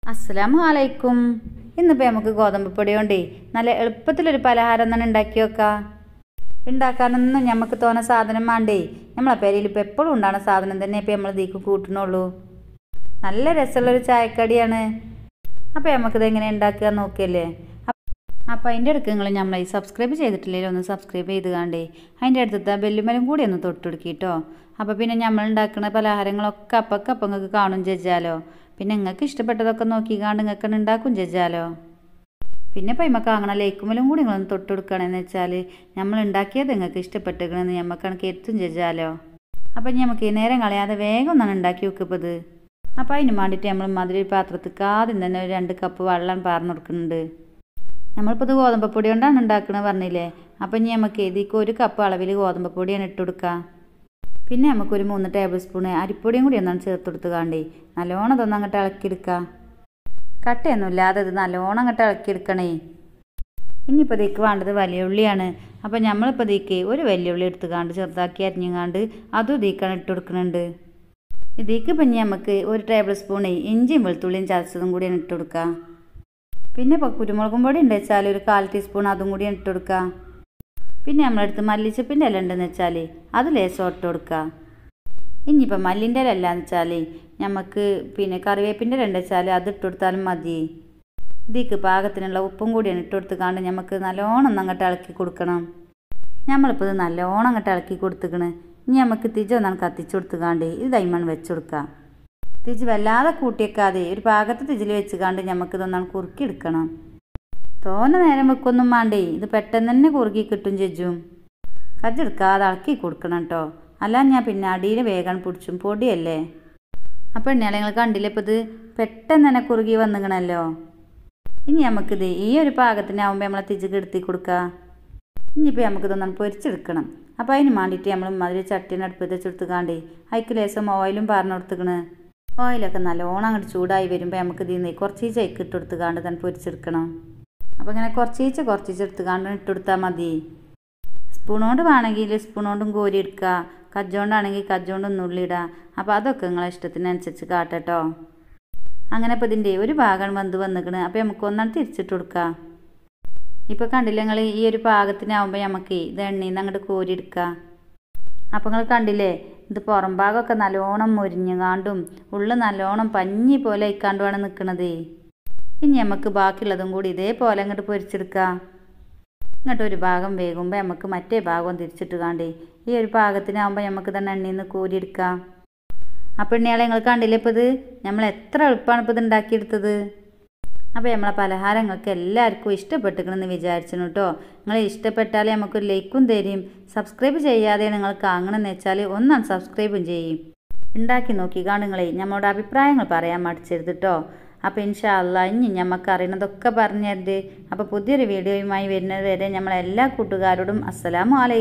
അസ്സലാമു അലൈക്കും ഇന്നിപ്പോൾ നമുക്ക് ഗോതമ്പ് പൊടി കൊണ്ടേ നല്ല എളുപ്പത്തിലൊരു പലഹാരം തന്നെ ഉണ്ടാക്കി വെക്കാം ഉണ്ടാക്കാനൊന്നും നമുക്ക് തോന്ന സാധനം വേണ്ടേ നമ്മളെ പേരിൽ ഇപ്പോൾ എപ്പോഴും ഉണ്ടാകുന്ന സാധനം തന്നെ ഇപ്പോൾ നമ്മൾ ഇതിക്ക് കൂട്ടണുള്ളൂ നല്ല രസമുള്ളൊരു ചായക്കടിയാണ് അപ്പോൾ നമുക്കിത് എങ്ങനെ ഉണ്ടാക്കുക നോക്കിയല്ലേ അപ്പോൾ അതിൻ്റെ അടുക്ക് നിങ്ങൾ നമ്മൾ ഈ സബ്സ്ക്രൈബ് ചെയ്തിട്ടില്ലെങ്കിൽ ഒന്ന് സബ്സ്ക്രൈബ് ചെയ്ത് കാണ്ടേ അതിൻ്റെ അടുത്തത്തെ ബെല്ലുമലും കൂടി ഒന്ന് തൊട്ടുടുക്കിട്ടോ അപ്പോൾ പിന്നെ നമ്മൾ ഉണ്ടാക്കുന്ന പലഹാരങ്ങളൊക്കെ അപ്പൊക്കെ അപ്പം നിങ്ങൾക്ക് കാണും ചേച്ചാലോ പിന്നെ നിങ്ങൾക്ക് ഇഷ്ടപ്പെട്ടതൊക്കെ നോക്കിക്കാണ്ട് നിങ്ങൾക്ക് ഉണ്ടാക്കും ചേച്ചാലോ പിന്നെ പൈമക്ക് അങ്ങനെ ലേക്കുമലും കൂടി നിങ്ങളൊന്ന് തൊട്ടുകൊടുക്കുകയാണെന്ന് വെച്ചാൽ നമ്മൾ ഉണ്ടാക്കിയത് നിങ്ങൾക്ക് ഇഷ്ടപ്പെട്ടിരിക്കണമെന്ന് നമുക്ക് കണക്ക് എത്തും ചേച്ചാലോ അപ്പം നമുക്ക് ഈ നേരം കളയാതെ വേഗം ഒന്നാണ് ഉണ്ടാക്കി വെക്കപ്പോൾ ഇത് അപ്പോൾ അതിന് വേണ്ടിയിട്ട് നമ്മൾ മധുര പാത്രത്തിൽ ആദ്യം തന്നെ ഒരു രണ്ട് കപ്പ് വെള്ളം പാർന്നു കൊടുക്കുന്നുണ്ട് നമ്മളിപ്പോൾ ഇത് ഗോതമ്പ് പൊടി കൊണ്ടാണ് ഉണ്ടാക്കണത് പറഞ്ഞില്ലേ അപ്പം ഇനി നമുക്ക് ഇതിക്ക് ഒരു കപ്പ് അളവിൽ ഗോതമ്പ് പൊടിയാണ് ഇട്ട് കൊടുക്കുക പിന്നെ നമുക്കൊരു മൂന്ന് ടേബിൾ സ്പൂൺ അരിപ്പൊടിയും കൂടി ഒന്നാണ് ചേർത്ത് കൊടുത്ത് കാണ്ടേ നല്ലോണം ഇതൊന്നും അങ്ങോട്ട് ഇളക്കിയെടുക്കുക കട്ടയൊന്നും ഇല്ലാതെ ഇത് നല്ലോണം അങ്ങോട്ട് ഇളക്കിയെടുക്കണേ ഇനിയിപ്പോൾ ഇതിക്ക് വേണ്ടത് വലിയ ഉള്ളിയാണ് അപ്പം നമ്മളിപ്പോൾ ഇതിക്ക് ഒരു വലിയ ഉള്ളി എടുത്ത് കാണ്ട് ചെറുതാക്കി അരിഞ്ഞുകാണ്ട് അതും ഇതിക്കാണ് ഇട്ട് കൊടുക്കുന്നുണ്ട് ഇതിക്ക് പിന്നെ നമുക്ക് ഒരു ടേബിൾ സ്പൂൺ ഇഞ്ചിയും വെളുത്തുള്ളിയും ചതച്ചതും കൂടിയാണ് ഇട്ട് കൊടുക്കുക പിന്നെ ഇപ്പോൾ കുരുമുളകും പൊടി ഉണ്ട് വെച്ചാൽ ഒരു കാൽ ടീസ്പൂൺ അതും കൂടി ഇട്ട് കൊടുക്കുക പിന്നെ നമ്മളടുത്ത് മല്ലിച്ചപ്പിൻ്റെ ഇല ഉണ്ടെന്ന് വെച്ചാൽ അത് ലേശം ഇട്ട് കൊടുക്കുക ഇനിയിപ്പോൾ മല്ലിൻ്റെ ഇല അല്ലാന്ന് വെച്ചാൽ നമുക്ക് പിന്നെ കറിവേപ്പിൻ്റെ ഇല ഉണ്ട് വെച്ചാൽ അത് ഇട്ട് കൊടുത്താലും മതി ഇതിക്ക് പാകത്തിനുള്ള ഉപ്പും കൂടിയാണ് ഇട്ട് കൊടുത്തുകാണ്ട് നമുക്ക് നല്ലോണം ഒന്ന് അങ്ങോട്ട് ഇളക്കി കൊടുക്കണം നമ്മളിപ്പോൾ ഇത് നല്ലോണം അങ്ങോട്ട് ഇളക്കി കൊടുത്തുക്കണ് ഇനി നമുക്ക് തിജ ഒന്നാണ് കത്തിച്ചു കൊടുത്തുകാണ്ട് ഇത് ദൈമൺ വെച്ച് കൊടുക്കാം തിജ് വല്ലാതെ കൂട്ടിയേക്കാതെ ഒരു പാകത്ത് തിജിൽ വെച്ചുകാണ്ട് നമുക്ക് ഇതൊന്നാണ് കുറുക്കി എടുക്കണം തോനെ നേരം വെക്കൊന്നും വേണ്ടേ ഇത് പെട്ടെന്ന് തന്നെ കുറുക്കി കിട്ടും ചെജ്ജും കജ്ജെടുക്കാതെ ഇളക്കി കൊടുക്കണം കേട്ടോ അല്ല ഞാൻ പിന്നെ അടിയിൽ വേഗം പിടിച്ചും പൊടിയല്ലേ അപ്പോൾ എണ്ണയാളെ നിങ്ങൾ കണ്ടില്ലേ ഇപ്പോൾ ഇത് പെട്ടെന്ന് തന്നെ കുറുകി വന്നിക്കണല്ലോ ഇനി നമുക്കിത് ഈ ഒരു പാകത്തിനാവുമ്പോൾ നമ്മളെ തിജക്ക് എടുത്തി കൊടുക്കുക ഇനിയിപ്പോൾ നമുക്കിതൊന്നും പൊരിച്ചെടുക്കണം അപ്പോൾ അതിന് വേണ്ടിയിട്ട് നമ്മൾ മധുര ചട്ടിന് അടുപ്പത്ത് വെച്ചെടുത്തുകാണ്ടേ അതിക്ക് ലേശം ഓയിലും പറഞ്ഞു കൊടുത്തുക്കണ് ഓയിലൊക്കെ നല്ലോണം അങ്ങോട്ട് ചൂടായി വരുമ്പോൾ നമുക്ക് ഇതിൽ നിന്ന് കുറച്ച് ചൈക്ക് ഇട്ട് കൊടുത്തുകാണ്ട് തന്നെ പൊരിച്ചെടുക്കണം അപ്പോൾ ഇങ്ങനെ കുറച്ചീച്ച കുറച്ചീച്ച എടുത്തുകാണ്ട് ഇട്ട് കൊടുത്താൽ മതി സ്പൂൺ കൊണ്ട് വേണമെങ്കിൽ സ്പൂൺ കൊണ്ടും കോരി എടുക്കുക കജ്ജോണ്ടാണെങ്കിൽ കജ്ജോണ്ടും നുള്ളിയിടുക അപ്പോൾ അതൊക്കെ നിങ്ങളെ ഇഷ്ടത്തിനനുസരിച്ച് കാട്ടട്ടോ അങ്ങനെ ഇപ്പോൾ ഇതിൻ്റെ ഒരു ഭാഗം വന്ന് വന്നിക്കണ് അപ്പോൾ നമുക്ക് ഒന്നാണ് തിരിച്ചിട്ട് കൊടുക്കുക ഇപ്പോൾ കണ്ടില്ല നിങ്ങൾ ഈ ഒരു പാകത്തിനാവുമ്പോൾ നമുക്ക് ഇത് എണ്ണയിൽ നിന്ന് അങ്ങോട്ട് കോരി എടുക്കുക അപ്പോൾ നിങ്ങൾ കണ്ടില്ലേ ഇത് പുറം ഭാഗമൊക്കെ നല്ലോണം മുരിഞ്ഞുകാണ്ടും ഉള്ളു നല്ലോണം പഞ്ഞി പോലെ ഇക്കാണ്ടുമാണ് നിൽക്കണത് ഇനി നമുക്ക് ബാക്കിയുള്ളതും കൂടി ഇതേപോലെ അങ്ങോട്ട് പൊരിച്ചെടുക്കാം ഇങ്ങോട്ട് ഒരു ഭാഗം വേകുമ്പോൾ നമുക്ക് മറ്റേ ഭാഗവും തിരിച്ചിട്ട് കാണ്ടേ ഈ ഒരു പാകത്തിനാകുമ്പോൾ നമുക്ക് തന്നെ എണ്ണയിൽ നിന്ന് കോരിയെടുക്കാം അപ്പോൾ എണ്ണയാളെ നിങ്ങൾ കണ്ടില്ലേ ഇപ്പോൾ ഇത് നമ്മൾ എത്ര എളുപ്പമാണ് ഇപ്പോൾ ഇത് ഉണ്ടാക്കിയെടുത്തത് അപ്പോൾ നമ്മളെ പലഹാരങ്ങൾക്ക് എല്ലാവർക്കും ഇഷ്ടപ്പെട്ടിക്കണമെന്ന് വിചാരിച്ചിരുന്നു കേട്ടോ നിങ്ങൾ ഇഷ്ടപ്പെട്ടാൽ നമുക്കൊരു ലൈക്കും തരും സബ്സ്ക്രൈബ് ചെയ്യാതെ നിങ്ങൾ കാണണമെന്ന് വെച്ചാൽ ഒന്നാണ് സബ്സ്ക്രൈബും ചെയ്യും ഉണ്ടാക്കി നോക്കി കാണുങ്ങളെ നമ്മുടെ അഭിപ്രായങ്ങൾ പറയാൻ മടിച്ചരുത് കേട്ടോ അപ്പോൾ ഇൻഷാ അല്ല ഇനി ഞമ്മക്ക് അറിയണതൊക്കെ പറഞ്ഞു തരുന്നത് അപ്പോൾ പുതിയൊരു വീഡിയോയുമായി വരുന്നത് വരെ നമ്മളെല്ലാ കൂട്ടുകാരോടും അസ്സലാമു അലൈക്കും